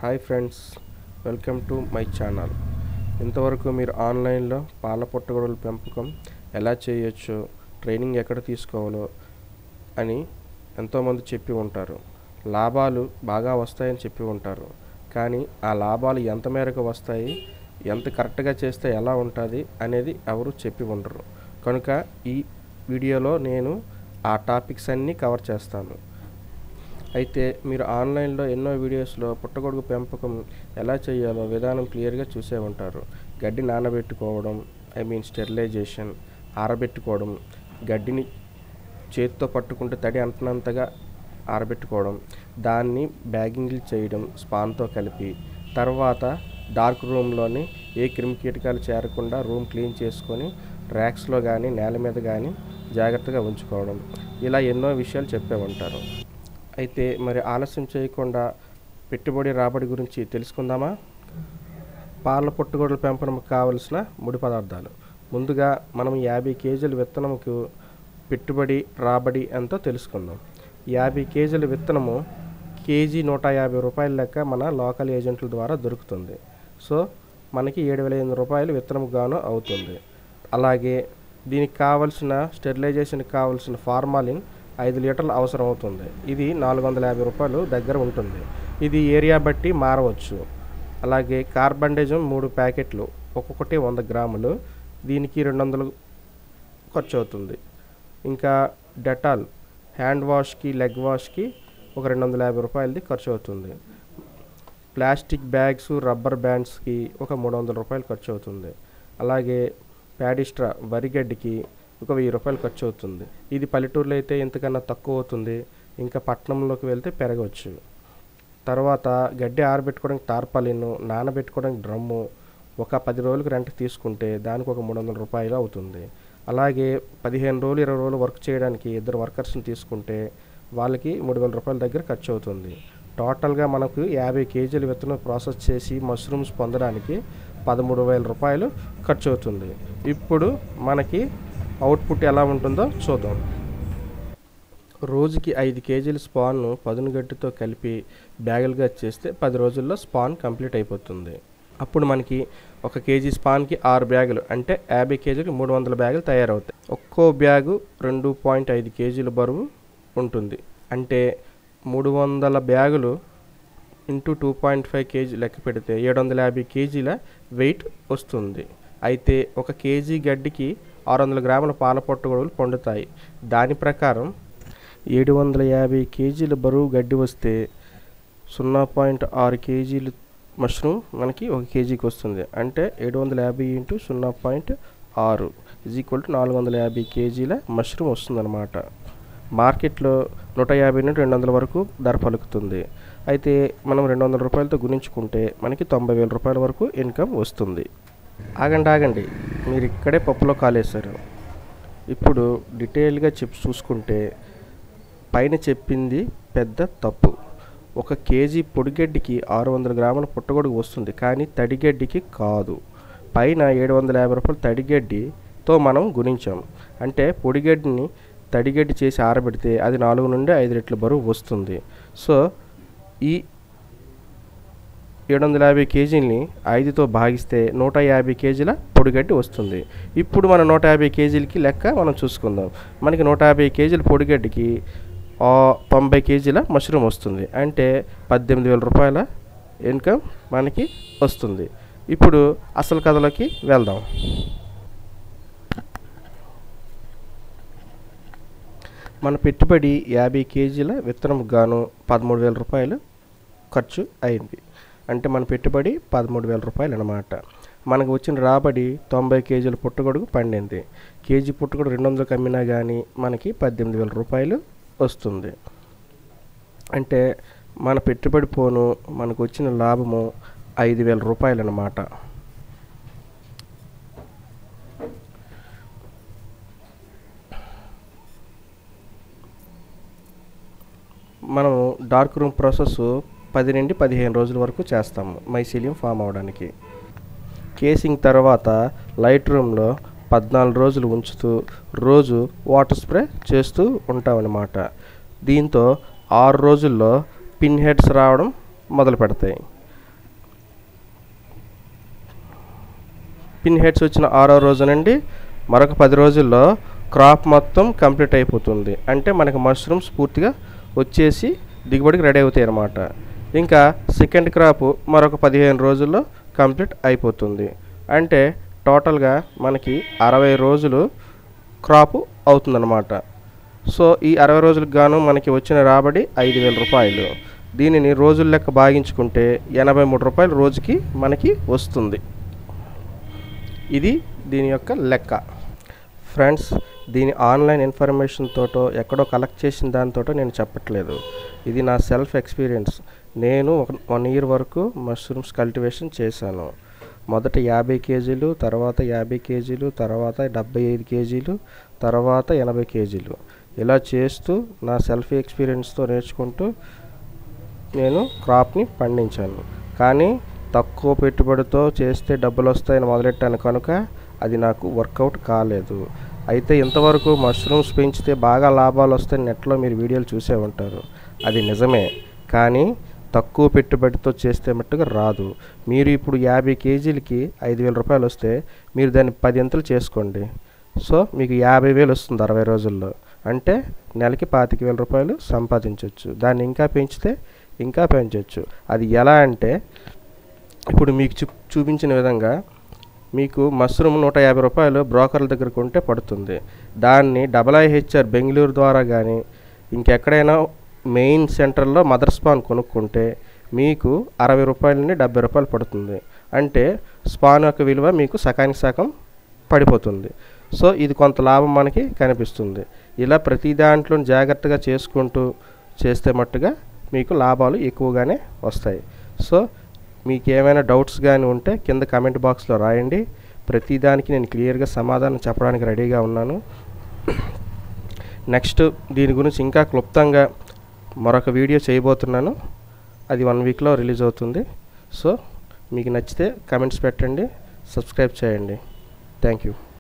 hi friends welcome to my channel ఇంతవరకు మీరు ఆన్లైన్లో పాల పుట్టగొడుగుల పెంపకం ఎలా చేయొచ్చో ట్రైనింగ్ ఎక్కడ తీసుకోవాలో అని ఎంతోమంది చెప్పి ఉంటారు లాభాలు బాగా వస్తాయని చెప్పి ఉంటారు కానీ ఆ లాభాలు ఎంత మేరకు వస్తాయి ఎంత కరెక్ట్గా చేస్తే ఎలా ఉంటుంది అనేది ఎవరు చెప్పి ఉండరు కనుక ఈ వీడియోలో నేను ఆ టాపిక్స్ అన్నీ కవర్ చేస్తాను అయితే మీరు ఆన్లైన్లో ఎన్నో వీడియోస్లో పుట్టగొడుగు పెంపకం ఎలా చేయాలో విధానం క్లియర్గా చూసే ఉంటారు గడ్డి నానబెట్టుకోవడం ఐ మీన్ స్టెరిలైజేషన్ ఆరబెట్టుకోవడం గడ్డిని చేతితో పట్టుకుంటే తడి అంటనంతగా ఆరబెట్టుకోవడం దాన్ని బ్యాగింగ్లు చేయడం స్పాన్తో కలిపి తర్వాత డార్క్ రూమ్లోని ఏ క్రిమి కీటకాలు చేరకుండా రూమ్ క్లీన్ చేసుకొని ర్యాక్స్లో కానీ నేల మీద కానీ జాగ్రత్తగా ఉంచుకోవడం ఇలా ఎన్నో విషయాలు చెప్పే ఉంటారు అయితే మరి ఆలస్యం చేయకుండా పెట్టుబడి రాబడి గురించి తెలుసుకుందామా పాల పుట్టగొడుగుల పెంపకంకు కావలసిన ముడి పదార్థాలు ముందుగా మనం యాభై కేజీల విత్తనముకు పెట్టుబడి రాబడి ఎంతో తెలుసుకుందాం యాభై కేజీల విత్తనము కేజీ నూట యాభై రూపాయల లెక్క మన లోకల్ ఏజెంట్ల ద్వారా దొరుకుతుంది సో మనకి ఏడు వేల ఎనిమిది రూపాయలు విత్తనం గాను అవుతుంది అలాగే దీనికి కావలసిన స్టెరిలైజేషన్కి కావాల్సిన ఫార్మాలిన్ ఐదు లీటర్లు అవసరం అవుతుంది ఇది నాలుగు వందల యాభై రూపాయలు దగ్గర ఉంటుంది ఇది ఏరియా బట్టి మారవచ్చు అలాగే కార్బండేజం మూడు ప్యాకెట్లు ఒక్కొక్కటి వంద గ్రాములు దీనికి రెండు వందలు ఖర్చు అవుతుంది ఇంకా డెటాల్ హ్యాండ్ వాష్కి లెగ్ వాష్కి ఒక రెండు వందల యాభై రూపాయలది ఖర్చు అవుతుంది ప్లాస్టిక్ బ్యాగ్స్ రబ్బర్ బ్యాండ్స్కి ఒక మూడు వందల రూపాయలు ఖర్చు అవుతుంది అలాగే ప్యాడిస్ట్రా వరిగడ్డికి ఒక వెయ్యి రూపాయలు ఖర్చు అవుతుంది ఇది పల్లెటూరులో అయితే ఇంతకన్నా తక్కువ అవుతుంది ఇంకా పట్టణంలోకి వెళ్తే పెరగవచ్చు తర్వాత గడ్డి ఆరబెట్టుకోవడానికి టార్పాలిన్ నానబెట్టుకోవడానికి డ్రమ్ము ఒక పది రోజులకు రెంట్ తీసుకుంటే దానికి ఒక మూడు వందల రూపాయలు అవుతుంది అలాగే పదిహేను రోజులు ఇరవై రోజులు వర్క్ చేయడానికి ఇద్దరు వర్కర్స్ని తీసుకుంటే వాళ్ళకి మూడు వేల రూపాయల దగ్గర ఖర్చు అవుతుంది టోటల్గా మనకు యాభై కేజీల విత్తనం ప్రాసెస్ చేసి మష్రూమ్స్ పొందడానికి పదమూడు వేల రూపాయలు ఖర్చు అవుతుంది ఇప్పుడు మనకి అవుట్పుట్ ఎలా ఉంటుందో చూద్దాం రోజుకి ఐదు కేజీల స్పాన్ను పదును గడ్డితో కలిపి బ్యాగులుగా చేస్తే పది రోజుల్లో స్పాన్ కంప్లీట్ అయిపోతుంది అప్పుడు మనకి ఒక కేజీ స్పాన్కి ఆరు బ్యాగులు అంటే యాభై కేజీలు మూడు వందల బ్యాగులు తయారవుతాయి ఒక్కో బ్యాగు రెండు పాయింట్ ఐదు కేజీల బరువు ఉంటుంది అంటే మూడు వందల బ్యాగులు into two point five KG లెక్క పెడితే ఏడు వందల యాభై కేజీల వెయిట్ వస్తుంది అయితే ఒక కేజీ గడ్డికి ఆరు వందల గ్రాముల పాల పొట్టగొడుగులు పండుతాయి దాని ప్రకారం ఏడు వందల యాభై కేజీల బరువు గడ్డి వస్తే సున్నా పాయింట్ ఆరు కేజీలు మష్రూమ్ మనకి ఒక కేజీకి వస్తుంది అంటే ఏడు వందల యాభై ఇంటూ సున్నా పాయింట్ ఆరు ఈజ్ ఈక్వల్ టు నాలుగు వందల యాభై కేజీల మష్రూమ్ వస్తుందన్నమాట మార్కెట్లో నూట యాభై నుండి రెండు వందల వరకు ధర పలుకుతుంది అయితే మనం రెండు వందల రూపాయలతో గుణించుకుంటే మనకి తొంభై వేల రూపాయల వరకు ఇన్కమ్ వస్తుంది ఆగండి ఆగండి మీరు ఇక్కడే పప్పులో కాలేశారు ఇప్పుడు డీటెయిల్గా చెప్పి చూసుకుంటే పైన చెప్పింది పెద్ద తప్పు ఒక కేజీ పొడిగడ్డికి ఆరు వందల గ్రాముల పుట్టగొడుగు వస్తుంది కానీ తడిగడ్డికి కాదు పైన ఏడు వందల యాభై రూపాయల తడిగడ్డితో మనం గుణించాం అంటే పొడిగడ్డిని తడిగడ్డి చేసి ఆరబెడితే అది నాలుగు నుండి ఐదు రెట్ల బరువు వస్తుంది సో ఈ ఏడు వందల యాభై కేజీలని ఐదుతో భాగిస్తే నూట యాభై కేజీల పొడిగడ్డి వస్తుంది ఇప్పుడు మన నూట యాభై కేజీలకి లెక్క మనం చూసుకుందాం మనకి నూట యాభై కేజీల పొడిగడ్డికి తొంభై కేజీల మష్రూమ్ వస్తుంది అంటే పద్దెనిమిది వేల రూపాయల ఇన్కమ్ మనకి వస్తుంది ఇప్పుడు అసలు కథలోకి వెళ్దాం మన పెట్టుబడి యాభై కేజీల విత్తనం గాను పదమూడు వేల రూపాయలు ఖర్చు అయింది అంటే మన పెట్టుబడి పదమూడు వేల రూపాయలు అనమాట మనకు వచ్చిన రాబడి తొంభై కేజీల పుట్టగొడుగు పండింది కేజీ పుట్టగొడుగు రెండు వందలకు అమ్మినా కానీ మనకి పద్దెనిమిది వేల రూపాయలు వస్తుంది అంటే మన పెట్టుబడి పోను మనకు వచ్చిన లాభము ఐదు వేల రూపాయలు అన్నమాట మనము డార్క్ రూమ్ ప్రాసెస్ పది నుండి పదిహేను రోజుల వరకు చేస్తాము మైసీలియం ఫామ్ అవడానికి కేసింగ్ తర్వాత లైట్ రూమ్లో పద్నాలుగు రోజులు ఉంచుతూ రోజు వాటర్ స్ప్రే చేస్తూ ఉంటామన్నమాట దీంతో ఆరు రోజుల్లో పిన్ హెడ్స్ రావడం మొదలు పెడతాయి పిన్ హెడ్స్ వచ్చిన ఆరో రోజు నుండి మరొక పది రోజుల్లో క్రాప్ మొత్తం కంప్లీట్ అయిపోతుంది అంటే మనకి మష్రూమ్స్ పూర్తిగా వచ్చేసి దిగుబడికి రెడీ అవుతాయి అన్నమాట ఇంకా సెకండ్ క్రాప్ మరొక పదిహేను రోజుల్లో కంప్లీట్ అయిపోతుంది అంటే టోటల్గా మనకి అరవై రోజులు క్రాప్ అవుతుందన్నమాట సో ఈ అరవై రోజులకు గాను మనకి వచ్చిన రాబడి ఐదు వేల రూపాయలు దీనిని రోజుల లెక్క భాగించుకుంటే ఎనభై మూడు రూపాయలు రోజుకి మనకి వస్తుంది ఇది దీని యొక్క లెక్క ఫ్రెండ్స్ దీని ఆన్లైన్ ఇన్ఫర్మేషన్ తోటో ఎక్కడో కలెక్ట్ చేసిన దానితోటో నేను చెప్పట్లేదు ఇది నా సెల్ఫ్ ఎక్స్పీరియన్స్ నేను ఒక వన్ ఇయర్ వరకు మష్రూమ్స్ కల్టివేషన్ చేశాను మొదట యాభై కేజీలు తర్వాత యాభై కేజీలు తర్వాత డెబ్బై ఐదు కేజీలు తర్వాత ఎనభై కేజీలు ఇలా చేస్తూ నా సెల్ఫ్ ఎక్స్పీరియన్స్తో నేర్చుకుంటూ నేను క్రాప్ని పండించాను కానీ తక్కువ పెట్టుబడితో చేస్తే డబ్బులు వస్తాయని మొదలెట్టాను కనుక అది నాకు వర్కౌట్ కాలేదు అయితే ఇంతవరకు మష్రూమ్స్ పెంచితే బాగా లాభాలు వస్తాయని నెట్లో మీరు వీడియోలు చూసే ఉంటారు అది నిజమే కానీ తక్కువ పెట్టుబడితో చేస్తే మట్టుగా రాదు మీరు ఇప్పుడు యాభై కేజీలకి ఐదు వేల రూపాయలు వస్తే మీరు దాన్ని పదింతలు చేసుకోండి సో మీకు యాభై వేలు వస్తుంది అరవై రోజుల్లో అంటే నెలకి పాతిక వేల రూపాయలు సంపాదించవచ్చు దాన్ని ఇంకా పెంచితే ఇంకా పెంచవచ్చు అది ఎలా అంటే ఇప్పుడు మీకు చూ చూపించిన విధంగా మీకు మష్రూమ్ నూట యాభై రూపాయలు బ్రోకర్ల దగ్గర కొంటే పడుతుంది దాన్ని డబల్ ఐహెచ్ఆర్ బెంగళూరు ద్వారా కానీ ఇంకెక్కడైనా మెయిన్ సెంటర్లో మదర్ స్పాన్ కొనుక్కుంటే మీకు అరవై రూపాయల నుండి డెబ్బై రూపాయలు పడుతుంది అంటే స్పాన్ యొక్క విలువ మీకు సకానికి సగం పడిపోతుంది సో ఇది కొంత లాభం మనకి కనిపిస్తుంది ఇలా ప్రతి దాంట్లో జాగ్రత్తగా చేసుకుంటూ చేస్తే మట్టుగా మీకు లాభాలు ఎక్కువగానే వస్తాయి సో మీకు ఏమైనా డౌట్స్ కానీ ఉంటే కింద కామెంట్ బాక్స్లో రాయండి ప్రతిదానికి నేను క్లియర్గా సమాధానం చెప్పడానికి రెడీగా ఉన్నాను నెక్స్ట్ దీని గురించి ఇంకా క్లుప్తంగా మరొక వీడియో చేయబోతున్నాను అది వన్ వీక్లో రిలీజ్ అవుతుంది సో మీకు నచ్చితే కమెంట్స్ పెట్టండి సబ్స్క్రైబ్ చేయండి థ్యాంక్ యూ